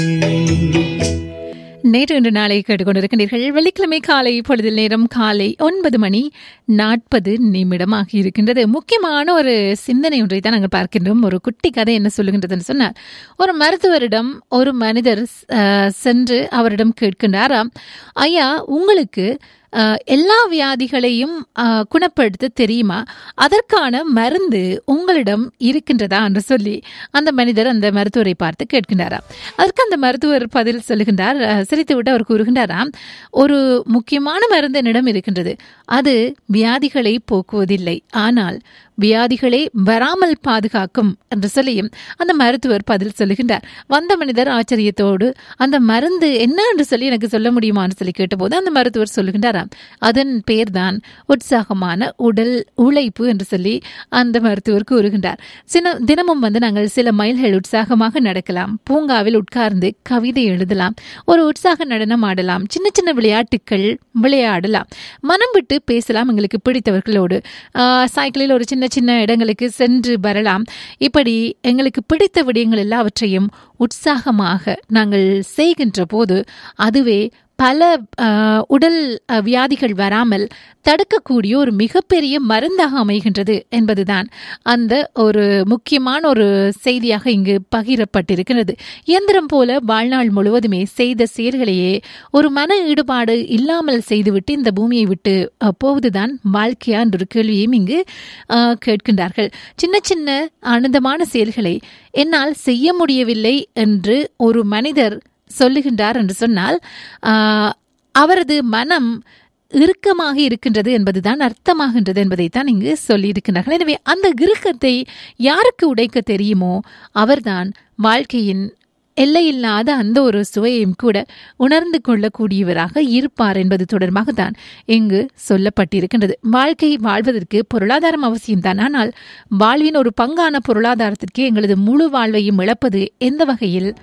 நேற்று இன்று நாளை கேட்டுக்கொண்டிருக்கின்றீர்கள் வெள்ளிக்கிழமை காலை பொழுதில் நேரம் காலை ஒன்பது மணி நாற்பது நிமிடமாக இருக்கின்றது முக்கியமான ஒரு சிந்தனை ஒன்றை தான் நாங்கள் பார்க்கின்றோம் ஒரு குட்டி கதை என்ன சொல்லுகின்றதுன்னு சொன்னால் ஒரு மருத்துவரிடம் ஒரு மனிதர் அஹ், சென்று அவரிடம் கேட்கின்றாராம் ஐயா உங்களுக்கு அஹ், எல்லா வியாதிகளையும் அஹ், குணப்படுத்த தெரியுமா அதற்கான மருந்து உங்களிடம் இருக்கின்றதா என்று சொல்லி அந்த மனிதர் அந்த மருத்துவரை பார்த்து கேட்கின்றாராம் அதற்கு அந்த மருத்துவர் பதில் சொல்லுகின்றார் அஹ், சிரித்துவிட்டு அவர் கூறுகின்றாராம் ஒரு முக்கியமான மருந்து என்னிடம் இருக்கின்றது அது வியாதிகளை போக்குவதில்லை ஆனால் வியாதிகளை வராமல் பாதுகாக்கும் என்று சொல்லியும் அந்த மருத்துவர் பதில் சொல்லுகின்றார் வந்த மனிதர் ஆச்சரியத்தோடு அந்த மருந்து என்ன என்று சொல்லி எனக்கு சொல்ல முடியுமான்னு சொல்லி கேட்டபோது அந்த மருத்துவர் சொல்லுகின்றாராம் அதன் பெயர்தான் உற்சாகமான உடல் உழைப்பு என்று சொல்லி அந்த மருத்துவர் கூறுகின்றார் சில தினமும் வந்து நாங்கள் சில மைல்கள் உற்சாகமாக நடக்கலாம் பூங்காவில் உட்கார்ந்து கவிதை எழுதலாம் ஒரு உற்சாக நடனம் ஆடலாம் சின்ன சின்ன விளையாட்டுக்கள் விளையாடலாம் மனம் விட்டு பேசலாம் எங்களுக்கு பிடித்தவர்களோடு ஆஹ், சைக்கிளில் ஒரு சின்ன சின்ன இடங்களுக்கு சென்று வரலாம் இப்படி எங்களுக்கு பிடித்த விடயங்கள் எல்லாவற்றையும் உற்சாகமாக நாங்கள் செய்கின்ற போது அதுவே பல ஆஹ், உடல் அஹ், வியாதிகள் வராமல் தடுக்கக்கூடிய ஒரு மிகப்பெரிய மருந்தாக அமைகின்றது என்பதுதான் அந்த ஒரு முக்கியமான ஒரு செய்தியாக இங்கு பகிரப்பட்டிருக்கிறது இயந்திரம் போல வாழ்நாள் முழுவதுமே செய்த செயல்களையே ஒரு மன ஈடுபாடு இல்லாமல் செய்துவிட்டு இந்த பூமியை விட்டு அஹ், போவதுதான் வாழ்க்கையா என்ற ஒரு கேள்வியையும் இங்கு அஹ், கேட்கின்றார்கள் சின்ன சின்ன ஆனந்தமான செயல்களை என்னால் செய்ய முடியவில்லை என்று ஒரு மனிதர் சொல்லுகின்றார் என்று சொன்னால் ஆஹ், அவரது மனம் இறுக்கமாக இருக்கின்றது என்பதுதான் அர்த்தமாகின்றது என்பதைத்தான் இங்கு சொல்லியிருக்கிறார்கள் எனவே அந்த இறுக்கத்தை யாருக்கு உடைக்க தெரியுமோ அவர்தான் வாழ்க்கையின் எல்லையில்லாத அந்த ஒரு சுவையையும் கூட உணர்ந்து கொள்ளக்கூடியவராக இருப்பார் என்பது தொடர்பாக தான் இங்கு சொல்லப்பட்டிருக்கின்றது வாழ்க்கை வாழ்வதற்கு பொருளாதாரம் அவசியம்தான் ஆனால் வாழ்வின் ஒரு பங்கான பொருளாதாரத்திற்கு எங்களது முழு வாழ்வையும் இழப்பது எந்த வகையில்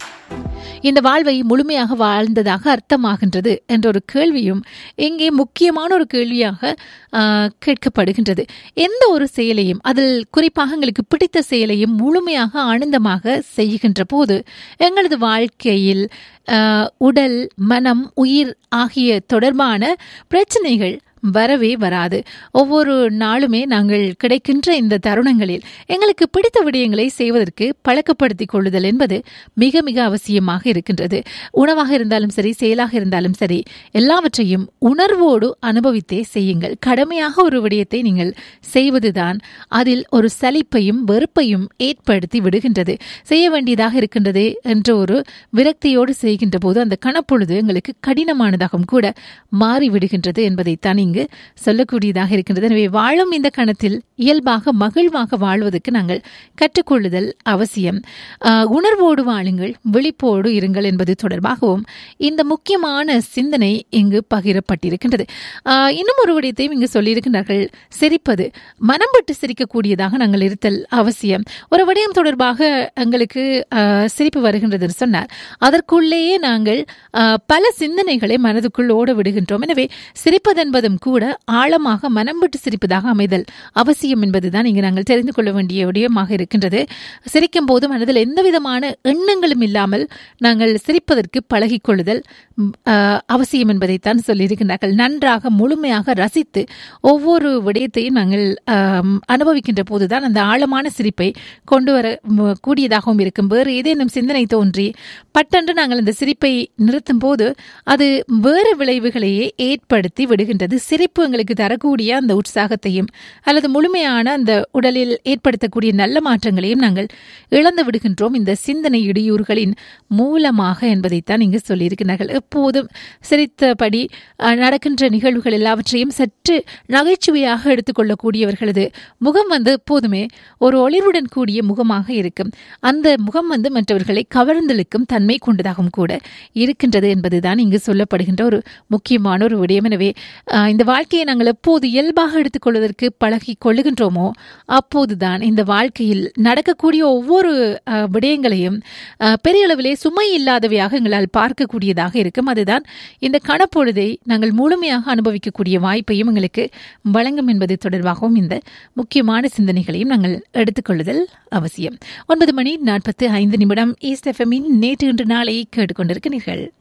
இந்த வாழ்வை முழுமையாக வாழ்ந்ததாக அர்த்தமாகின்றது என்ற ஒரு கேள்வியும் இங்கே முக்கியமான ஒரு கேள்வியாக ஆஹ், கேட்கப்படுகின்றது எந்த ஒரு செயலையும் அதில் குறிப்பாக எங்களுக்கு பிடித்த செயலையும் முழுமையாக ஆனந்தமாக செய்கின்ற போது எங்களது வாழ்க்கையில் ஆஹ், உடல் மனம் உயிர் ஆகிய தொடர்பான பிரச்சனைகள் வரவே வராது ஒவ்வொரு நாளுமே நாங்கள் கிடைக்கின்ற இந்த தருணங்களில் எங்களுக்கு பிடித்த விடயங்களை செய்வதற்கு பழக்கப்படுத்திக் கொள்ளுதல் என்பது மிக மிக அவசியமாக இருக்கின்றது உணவாக இருந்தாலும் சரி செயலாக இருந்தாலும் சரி எல்லாவற்றையும் உணர்வோடு அனுபவித்தே செய்யுங்கள் கடமையாக ஒரு விடயத்தை நீங்கள் செய்வதுதான் அதில் ஒரு சலிப்பையும் வெறுப்பையும் ஏற்படுத்தி விடுகின்றது செய்ய வேண்டியதாக இருக்கின்றது என்ற ஒரு விரக்தியோடு செய்கின்ற போது அந்த கணப்பொழுது எங்களுக்கு கடினமானதாகவும் கூட மாறிவிடுகின்றது என்பதைத்தான் இங்கு சொல்லக்கூடியதாக இருக்கின்றது எனவே வாழும் இந்த கணத்தில் இயல்பாக மகிழ்வாக வாழ்வதற்கு நாங்கள் கற்றுக்கொள்ளுதல் அவசியம் ஆஹ், உணர்வோடு வாழுங்கள் விழிப்போடு இருங்கள் என்பது தொடர்பாகவும் இந்த முக்கியமான சிந்தனை இங்கு பகிரப்பட்டிருக்கின்றது ஆஹ், இன்னும் ஒரு விடயத்தையும் இங்கு சொல்லியிருக்கின்றார்கள் சிரிப்பது மனம் விட்டு சிரிக்கக்கூடியதாக நாங்கள் இருத்தல் அவசியம் ஒரு விடயம் தொடர்பாக எங்களுக்கு ஆஹ், சிரிப்பு வருகின்றது என்று சொன்னார் அதற்குள்ளேயே நாங்கள் ஆஹ், பல சிந்தனைகளை மனதுக்குள் ஓட விடுகின்றோம் எனவே சிரிப்பதென்பதும் கூட ஆழமாக மனம் விட்டு சிரிப்பதாக அமைதல் அவசியம் என்பதுதான் இங்கு நாங்கள் தெரிந்து கொள்ள வேண்டிய விடயமாக இருக்கின்றது சிரிக்கும் போது மனதில் எந்த விதமான எண்ணங்களும் இல்லாமல் நாங்கள் சிரிப்பதற்கு பழகிக் கொள்ளுதல் ம், ஆஹ், அவசியம் என்பதைத்தான் சொல்லியிருக்கின்றார்கள் நன்றாக முழுமையாக ரசித்து ஒவ்வொரு விடயத்தையும் நாங்கள் ஆம், அனுபவிக்கின்ற போதுதான் அந்த ஆழமான சிரிப்பை கொண்டு வர ம- கூடியதாகவும் இருக்கும் வேறு ஏதேனும் சிந்தனை தோன்றி பட்டென்று நாங்கள் அந்த சிரிப்பை நிறுத்தும் போது அது வேறு விளைவுகளையே ஏற்படுத்தி விடுகின்றது சிரிப்பு எங்களுக்கு தரக்கூடிய அந்த உற்சாகத்தையும் அல்லது முழுமையான அந்த உடலில் ஏற்படுத்தக்கூடிய நல்ல மாற்றங்களையும் நாங்கள் இழந்து விடுகின்றோம் இந்த சிந்தனை இடையூறுகளின் மூலமாக என்பதைத்தான் இங்கு சொல்லியிருக்கிறார்கள் எப்போதும் சிரித்தபடி அஹ், நடக்கின்ற நிகழ்வுகள் எல்லாவற்றையும் சற்று நகைச்சுவையாக எடுத்துக்கொள்ளக்கூடியவர்களது முகம் வந்து எப்போதுமே ஒரு ஒளிர்வுடன் கூடிய முகமாக இருக்கும் அந்த முகம் வந்து மற்றவர்களை கவர்ந்தெழுக்கும் தன்மை கொண்டதாகவும் கூட இருக்கின்றது என்பதுதான் இங்கு சொல்லப்படுகின்ற ஒரு முக்கியமான ஒரு விடயம் எனவே அஹ், இந்த இந்த வாழ்க்கையை நாங்கள் எப்போது இயல்பாக எடுத்துக்கொள்வதற்கு பழகி கொள்ளுகின்றோமோ அப்போதுதான் இந்த வாழ்க்கையில் நடக்கக்கூடிய ஒவ்வொரு அஹ், விடயங்களையும் அஹ், பெரிய அளவிலே சுமை இல்லாதவையாக எங்களால் பார்க்கக்கூடியதாக இருக்கும் அதுதான் இந்த கணப்பொழுதை நாங்கள் முழுமையாக அனுபவிக்கக்கூடிய வாய்ப்பையும் எங்களுக்கு வழங்கும் என்பது தொடர்பாகவும் இந்த முக்கியமான சிந்தனைகளையும் நாங்கள் எடுத்துக்கொள்ளுதல் அவசியம் ஒன்பது மணி நாற்பத்து ஐந்து நிமிடம் ஈஸ்ட் எஃப்எம்மின் நேற்று இன்று நாளை கேட்டுக்கொண்டிருக்கிறீர்கள்